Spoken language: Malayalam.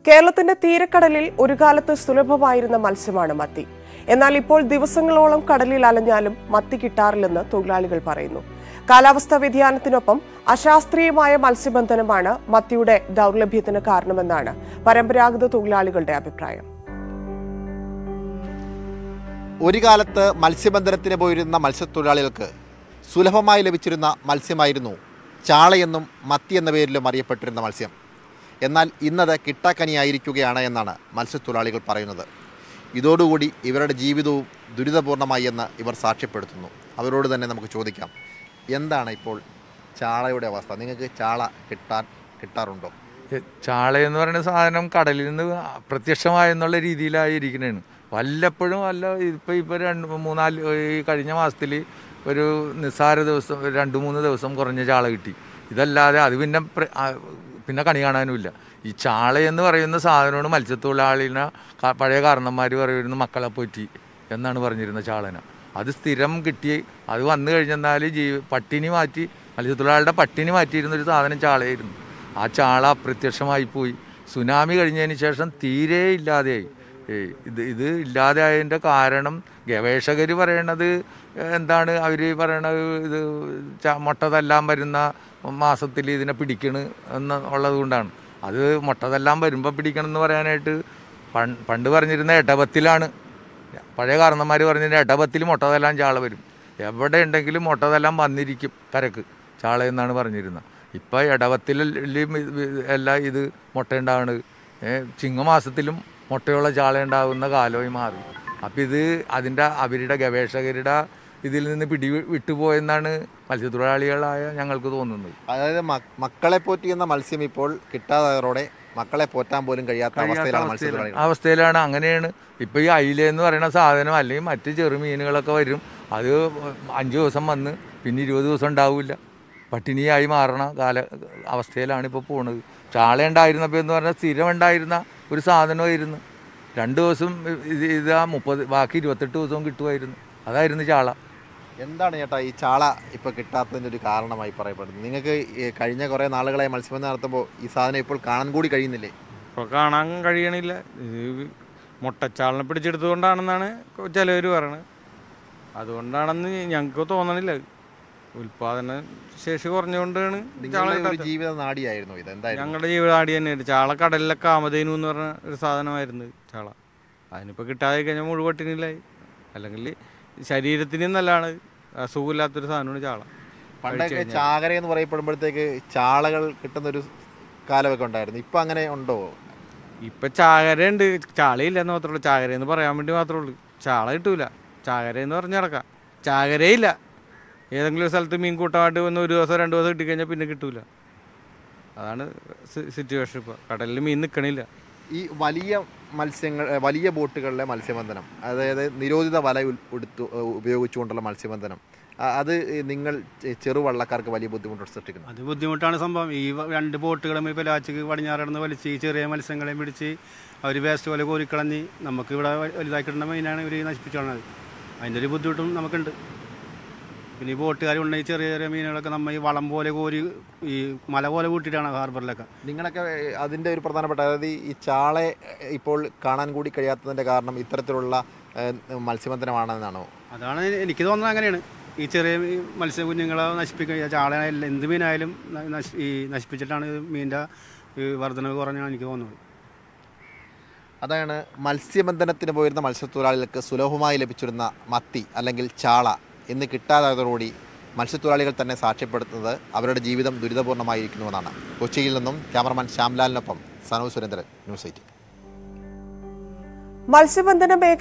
കേരളത്തിന്റെ തീരക്കടലിൽ ഒരു കാലത്ത് സുലഭമായിരുന്ന മത്സ്യമാണ് മത്തി എന്നാൽ ഇപ്പോൾ ദിവസങ്ങളോളം കടലിൽ അലഞ്ഞാലും മത്തി കിട്ടാറില്ലെന്ന് തൊഴിലാളികൾ പറയുന്നു കാലാവസ്ഥാ വ്യതിയാനത്തിനൊപ്പം അശാസ്ത്രീയമായ മത്സ്യബന്ധനമാണ് മത്തിയുടെ ദൗർലഭ്യത്തിന് കാരണമെന്നാണ് പരമ്പരാഗത തൊഴിലാളികളുടെ അഭിപ്രായം ഒരു കാലത്ത് മത്സ്യബന്ധനത്തിന് പോയിരുന്ന മത്സ്യത്തൊഴിലാളികൾക്ക് സുലഭമായി ലഭിച്ചിരുന്ന മത്സ്യമായിരുന്നു ചാളയെന്നും മത്തി എന്ന പേരിലും അറിയപ്പെട്ടിരുന്ന മത്സ്യം എന്നാൽ ഇന്നത് കിട്ടാക്കനിയായിരിക്കുകയാണ് എന്നാണ് മത്സ്യത്തൊഴിലാളികൾ പറയുന്നത് ഇതോടുകൂടി ഇവരുടെ ജീവിതവും ദുരിതപൂർണമായി എന്ന് ഇവർ സാക്ഷ്യപ്പെടുത്തുന്നു അവരോട് തന്നെ നമുക്ക് ചോദിക്കാം എന്താണ് ഇപ്പോൾ ചാളയുടെ അവസ്ഥ നിങ്ങൾക്ക് ചാള കിട്ടാൻ കിട്ടാറുണ്ടോ ചാള എന്ന് പറയുന്ന സാധനം കടലിൽ നിന്ന് പ്രത്യക്ഷമായെന്നുള്ള രീതിയിലായിരിക്കണേണ് വല്ലപ്പോഴും വല്ല ഇപ്പം ഇപ്പോൾ രണ്ട് മൂന്നാല് ഈ കഴിഞ്ഞ മാസത്തിൽ ഒരു നിസ്സാര ദിവസം ഒരു രണ്ട് മൂന്ന് ദിവസം കുറഞ്ഞ ചാള കിട്ടി ഇതല്ലാതെ അത് പിന്നെ പ്ര- ആ, പിന്നെ കണി കാണാനുമില്ല ഈ ചാള എന്ന് പറയുന്ന സാധനമാണ് മത്സ്യത്തൊഴിലാളിനെ ക- പഴയ കാരണന്മാർ പറയുന്ന മക്കളെ പോറ്റി എന്നാണ് പറഞ്ഞിരുന്നത് ചാളന അത് സ്ഥിരം കിട്ടി അത് വന്നു കഴിഞ്ഞെന്നാൽ ജീ പട്ടിണി മാറ്റി മത്സ്യത്തൊഴിലാളിയുടെ പട്ടിണി മാറ്റിയിരുന്ന ഒരു സാധനം ചാളയായിരുന്നു ആ ചാള അപ്രത്യക്ഷമായി പോയി സുനാമി കഴിഞ്ഞതിന് ശേഷം തീരെ ഇല്ലാതെയായി ഏയ് ഇത് ഇത് ഇല്ലാതെയായതിൻ്റെ കാരണം ഗവേഷകർ പറയണത് എന്താണ് അവർ പറയണത് ഇത് ച- മുട്ട തല്ലാൻ വരുന്ന മാസത്തിൽ ഇതിനെ പിടിക്കണ് എന്ന് ഉള്ളത് കൊണ്ടാണ് അത് മുട്ട തല്ലാൻ വരുമ്പോൾ പിടിക്കണം എന്ന് പറയാനായിട്ട് പൺ- പണ്ട് പറഞ്ഞിരുന്ന എടപത്തിലാണ് പഴയ കാരണന്മാർ പറഞ്ഞിരുന്ന എടപത്തിൽ മുട്ട തല്ലാൻ ചാള വരും എവിടെ ഉണ്ടെങ്കിലും മുട്ട തല്ലാൻ വന്നിരിക്കും കരക്ക് ചാള എന്നാണ് പറഞ്ഞിരുന്നത് ഇപ്പം ഇടവത്തിലും എല്ലാം ഇത് മുട്ട ഉണ്ടാവുന്നത് ചിങ്ങമാസത്തിലും മുട്ടയുള്ള ചാള ഉണ്ടാകുന്ന കാലമായി മാറി അപ്പം ഇത് അതിൻ്റെ അവരുടെ ഗവേഷകരുടെ ഇതിൽ നിന്ന് പിടി വിട്ടുപോയെന്നാണ് മത്സ്യത്തൊഴിലാളികളായ ഞങ്ങൾക്ക് തോന്നുന്നത് അതായത് മ- മക്കളെ പോറ്റിയെന്ന മത്സ്യം ഇപ്പോൾ കിട്ടാതായതോടെ മക്കളെ പോറ്റാൻ പോലും കഴിയാത്ത അവസ്ഥയിലാണ് മത്സ്യത്തൊഴിലാളികൾ അവസ്ഥയിലാണ് അങ്ങനെയാണ് ഇപ്പൊ ഈ അയില എന്ന് പറയുന്ന സാധനം അല്ലെങ്കിൽ മറ്റ് ചെറുമീനുകളൊക്കെ വരും അത് അഞ്ച് ദിവസം വന്ന് പിന്നെ ഇരുപത് ദിവസം ഉണ്ടാവില്ല പട്ടിണിയായി മാറണ കാല അവസ്ഥയിലാണ് ഇപ്പോൾ പോണത് ചാള ഉണ്ടായിരുന്നപ്പോൾ എന്ന് പറഞ്ഞാൽ സ്ഥിരം ഉണ്ടായിരുന്ന ഒരു സാധനമായിരുന്നു രണ്ട് ദിവസം ഇത് ഇത് ആ മുപ്പത് ബാക്കി ഇരുപത്തെട്ട് ദിവസവും കിട്ടുമായിരുന്നു അതായിരുന്നു ചാള എന്താണ് ചേട്ടാ ഈ ചാള ഇപ്പൊ കിട്ടാത്തതിന്റെ ഒരു കാരണമായി പറയപ്പെടുന്നത് നിങ്ങൾക്ക് ഈ കഴിഞ്ഞ കുറെ നാളുകളായി മത്സ്യബന്ധനം നടത്തുമ്പോൾ ഈ സാധനം ഇപ്പോൾ കാണാൻ കൂടി കഴിയുന്നില്ലേ ഇപ്പോൾ കാണാൻ കഴിയണില്ല ഇത് മുട്ടച്ചാളിനെ പിടിച്ചെടുത്തുകൊണ്ടാണെന്നാണ് ചിലവർ പറയണത് അതുകൊണ്ടാണെന്ന് ഞങ്ങൾക്ക് തോന്നണില്ല ഉൽപാദന ശേഷി കുറഞ്ഞുകൊണ്ടാണ് ചാള നിങ്ങളുടെ ഒരു കിട്ടാത്തത്. ജീവിത നാടിയായിരുന്നു ഇത് എന്തായിരുന്നു ഞങ്ങളുടെ ജീവിതാടി തന്നെയാണ് ചാള കടലിലെ കാമധേനു എന്ന് പറഞ്ഞ ഒരു സാധനമായിരുന്നു ചാള അതിനിപ്പോൾ കിട്ടാതെ കഴിഞ്ഞാൽ മുഴുവട്ടിനില്ലായി അല്ലെങ്കിൽ ശരീരത്തിന് നല്ലതാണ് അസുഖമില്ലാത്തൊരു സാധനമാണ് ചാള പണ്ടൊക്കെ കഴിച്ച് കഴിഞ്ഞാൽ. ചാകര എന്ന് പറയപ്പെടുമ്പോഴത്തേക്ക് ചാളകൾ കിട്ടുന്ന ഒരു കാലമൊക്കെ ഉണ്ടായിരുന്നു ഇപ്പൊ അങ്ങനെ ഉണ്ടോ ഇപ്പം ചാകരയുണ്ട് ചാളയില്ലെന്ന് മാത്രമേ ഉള്ളൂ ചാകര എന്ന് പറയാൻ വേണ്ടി മാത്രമേ ഉള്ളൂ ചാള കിട്ടൂല ചാകര എന്ന് പറഞ്ഞ് നടക്കാം ചാകരയില്ല ഏതെങ്കിലും ഒരു സ്ഥലത്ത് മീൻ കൂട്ടമായിട്ട് വന്ന് ഒരു ദിവസം രണ്ട് ദിവസം കിട്ടിക്കഴിഞ്ഞാൽ പിന്നെ കിട്ടൂല അതാണ് സിറ്റുവേഷൻ ഇപ്പോൾ കടലിൽ മീൻ നിൽക്കണില്ല ഈ വലിയ മത്സ്യങ്ങൾ ഏ, വലിയ ബോട്ടുകളിലെ മത്സ്യബന്ധനം അതായത് നിരോധിത വല ഉൽ- എടുത്തു ഏ, ഉപയോഗിച്ചുകൊണ്ടുള്ള മത്സ്യബന്ധനം ആ, അത് നിങ്ങൾ ചെ- ചെറുവള്ളക്കാർക്ക് വലിയ ബുദ്ധിമുട്ട് സൃഷ്ടിക്കുന്നു അത് ബുദ്ധിമുട്ടാണ് സംഭവം ഈ വ- രണ്ട് ബോട്ടുകളും ഈ പെലാച്ചിക്ക് പടിഞ്ഞാറന്ന് വലിച്ച് ഈ ചെറിയ മത്സ്യങ്ങളെയും പിടിച്ച് അവർ വേസ്റ്റ് പോലെ കോരിക്കളഞ്ഞ് നമുക്ക് ഇവിടെ വ- വലുതാക്കി കിട്ടുന്ന മീനാണ് ഇവർ നശിപ്പിച്ചു കളഞ്ഞത് അതിൻ്റെ ഒരു ബുദ്ധിമുട്ടും നമുക്കുണ്ട് പിന്നെ ഈ ബോട്ടുകാരുണ്ട് ഈ ചെറിയ ചെറിയ മീനുകളൊക്കെ നമ്മൾ ഈ വളം പോലെ കോരി ഈ മല പോലെ കൂട്ടിയിട്ടാണ് ഹാർബറിലൊക്കെ നിങ്ങളൊക്കെ ഏ, അതിൻ്റെ ഒരു പ്രധാനപ്പെട്ട അതായത് ഈ ചാളെ ഏ, ഇപ്പോൾ കാണാൻ കൂടി കഴിയാത്തതിൻ്റെ കാരണം ഇത്തരത്തിലുള്ള ഏ, മത്സ്യബന്ധനമാണെന്നാണോ അതാണ് എനിക്ക് തോന്നുന്നത് അങ്ങനെയാണ് ഈ ചെറിയ ഈ മത്സ്യ കുഞ്ഞുങ്ങളെ നശിപ്പിക്കുക ചാളയായാലും എന്ത് മീനായാലും ന- നശി- ഈ നശിപ്പിച്ചിട്ടാണ് ഈ മീനിൻ്റെ ഈ വർധനവ് കുറഞ്ഞാണ് എനിക്ക് തോന്നുന്നത് അതാണ് മത്സ്യബന്ധനത്തിന് പോയിരുന്ന മത്സ്യത്തൊഴിലാളികൾക്ക് സുലഭമായി ലഭിച്ചിരുന്ന മത്തി അല്ലെങ്കിൽ ചാള ഇന്ന് കിട്ടാതായതോടുകൂടി മത്സ്യത്തൊഴിലാളികൾ തന്നെ സാക്ഷ്യപ്പെടുത്തുന്നത് അവരുടെ ജീവിതം ദുരിതപൂർണ്ണമായിരിക്കുന്നുവെന്നാണ് കൊച്ചിയിൽ നിന്നും ക്യാമറമാൻ ശ്യാംലാലിനൊപ്പം സനു സുരേന്ദ്രൻ ന്യൂസ് എയ്റ്റീൻ മത്സ്യബന്ധന മേഖല